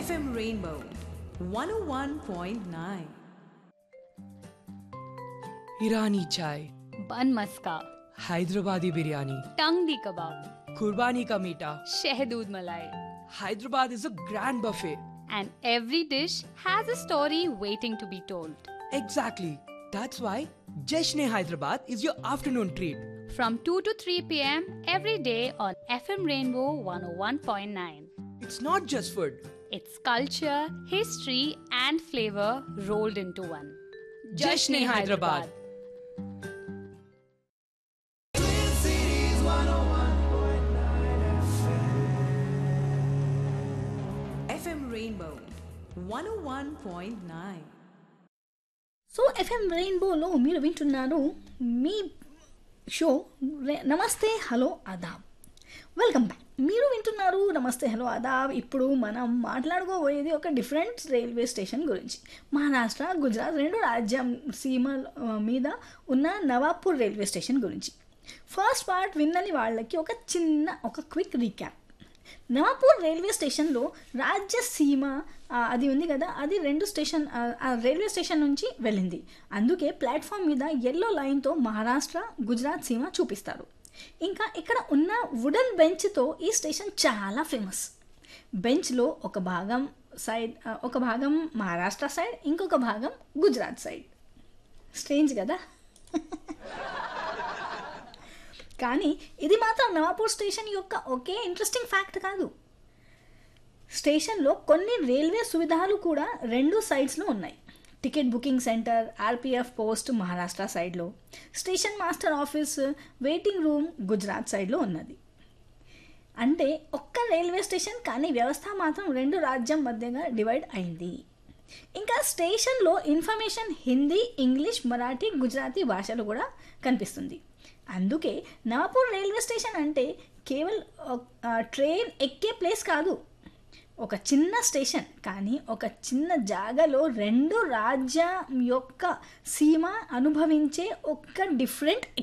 FM Rainbow 101.9. ईरानी चाय बन मस्का हैदराबादी बिरयानी टंग दी कबाब कुर्बानी का मीठा शहदूद मलाई Hyderabad is a grand buffet. and every dish has a story waiting to be told. Exactly. That's why Jashne Hyderabad is your afternoon treat. From 2 to 3 pm every day on FM Rainbow 101.9. It's not just food. It's culture, history, and flavor rolled into one. Jashne Hyderabad. FM Rainbow 101.9. So FM రెయిన్బోలో మీరు వింటున్నారు మీ show రే- నమస్తే hello అదాబ్ welcome back మీరు వింటున్నారు నమస్తే hello అదాబ్ ఇప్పుడు మనం మాట్లాడుకోబోయేది ఒక డిఫరెంట్ రైల్వే స్టేషన్ గురించి మహారాష్ట్ర గుజరాత్ రెండు రాజ్యం సీమ ఆ, మీద ఉన్న నవాపూర్ రైల్వే స్టేషన్ గురించి ఫస్ట్ పార్ట్ విన్నని వాళ్ళకి ఒక చిన్న ఒక క్విక్ రీక్యాప్ నవాపూర్ రైల్వే స్టేషన్లో రాజ్యసీమ ఆ, అది ఉంది కదా అది రెండు స్టేషన్ ఆ, ఆ రైల్వే స్టేషన్ నుంచి వెళ్ళింది అందుకే ప్లాట్ఫామ్ మీద ఎల్లో లైన్తో మహారాష్ట్ర గుజరాత్ సీమ చూపిస్తారు ఇంకా ఇక్కడ ఉన్న వుడెన్ బెంచ్తో ఈ స్టేషన్ చాలా ఫేమస్ బెంచ్లో ఒక భాగం సైడ్ ఆ, ఒక భాగం మహారాష్ట్ర సైడ్ ఇంకొక భాగం గుజరాత్ సైడ్ స్ట్రేంజ్ కదా కానీ ఇది మాత్రం నవాపూర్ స్టేషన్ యొక్క ఒకే ఇంట్రెస్టింగ్ ఫ్యాక్ట్ కాదు స్టేషన్లో కొన్ని రైల్వే సువిధాలు కూడా రెండు సైడ్స్లో ఉన్నాయి ticket booking centre RPF post Maharashtra సైడ్లో station master office waiting room Gujarat సైడ్లో ఉన్నది అంటే ఒక్క రైల్వే స్టేషన్ కానీ వ్యవస్థ మాత్రం రెండు రాజ్యం మధ్యగా డివైడ్ అయింది ఇంకా స్టేషన్లో ఇన్ఫర్మేషన్ హిందీ ఇంగ్లీష్ మరాఠీ గుజరాతీ భాషలు కూడా కనిపిస్తుంది అందుకే నవాపూర్ రైల్వే స్టేషన్ అంటే కేవల్ ఒక- ఆ, ట్రైన్ ఎక్కే ప్లేస్ కాదు ఒక చిన్న స్టేషన్ కానీ ఒక చిన్న జాగలో రెండు రాజ్యం యొక్క సీమ అనుభవించే ఒక డిఫరెంట్